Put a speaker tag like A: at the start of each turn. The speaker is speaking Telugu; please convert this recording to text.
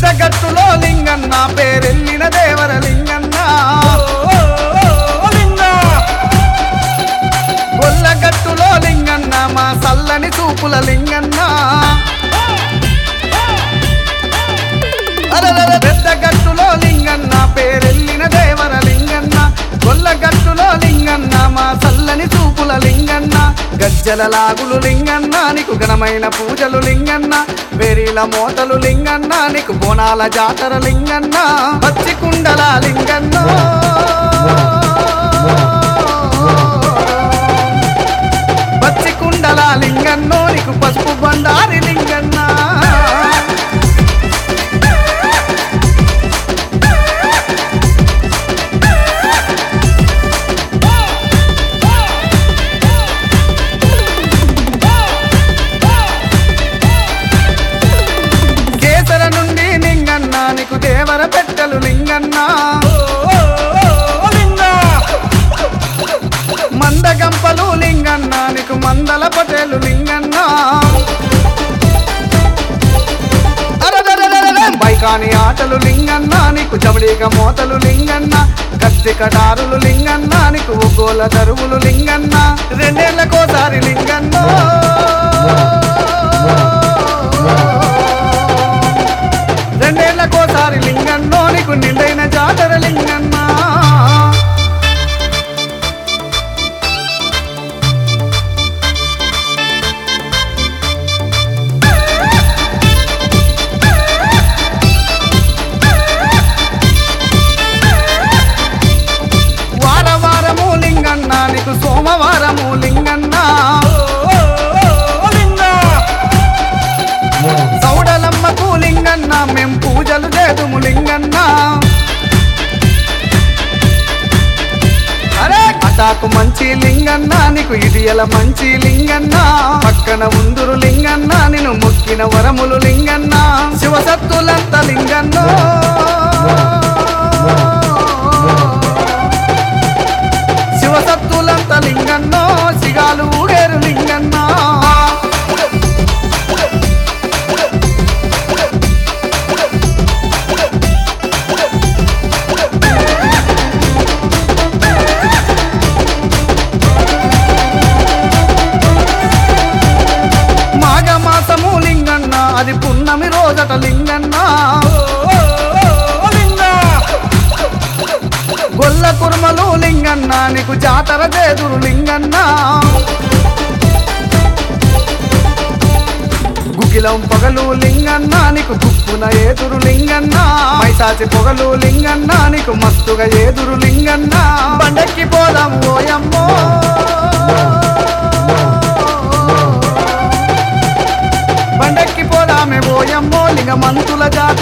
A: పెద్ద గట్టులో లింగన్న పేరెళ్ళిన దేవర లింగన్న గొల్ల గట్టులో లింగన్న మా సల్లని చూపుల లింగన్న అరరర పెద్ద గట్టులో లింగన్న పేరెళ్ళిన దేవర లింగన్న గొల్ల గట్టులో లింగన్న మా చల్లని చూపుల లింగన్న గజ్జల లాగులు లింగన్న నీకు ఘనమైన పూజలు లింగన్న వెరీల మోతలు లింగన్న నీకు బోనాల జాతర లింగన్న పచ్చి కుండల లింగన్న పచ్చి కుండల లింగన్నో నీకు పసుపు బండారి లింగన్న కేసర నుండి లింగన్న నీకు దేవర పెట్టలు లింగన్న మందగంపలు లింగన్న నీకు మందల పటేలు లింగన్న అరరరరరర బైకాని ఆటలు లింగన్న నీకు జబడిక మోతలు లింగన్న కత్తి కటారులు లింగన్న నీకు ఒగ్గోల దరువులు లింగన్న రెండేళ్లకోసారి లింగన్న రెండేళ్లకోసారి లింగన్నో నీకు నిండైన జాతర లింగన్న వార వారము లింగన్న నీకు సోమవారము లింగన్న సౌడలమ్మకు లింగన్న మేం పూజలు చేదుము లింగన్న అరే అటాకు మంచి లింగన్న నీకు ఇడియల మంచి లింగన్న పక్కన ఉందురు లింగన్న నిన్ను మొక్కిన వరములు లింగన్న శివసత్తులంత లింగన్న శివసత్తులంత లింగన్నో సిగాలు ఊగేరు లింగన్న మాఘమాసము లింగన్న అది పున్నమి రోజట లింగన్న గొల్ల కుర్మలు లింగన్న నీకు జాతర చేదురు లింగన్న గుగిలం పొగలు లింగన్న నీకు గుప్పున ఏదురు లింగన్న మైసాచి పొగలు లింగన్న నీకు మస్తుగా ఏదురు లింగన్న బండెక్కి పోదాం ఓయమ్మో బండెక్కి పోదామే ఓయమ్మో లింగ మంతుల జాతర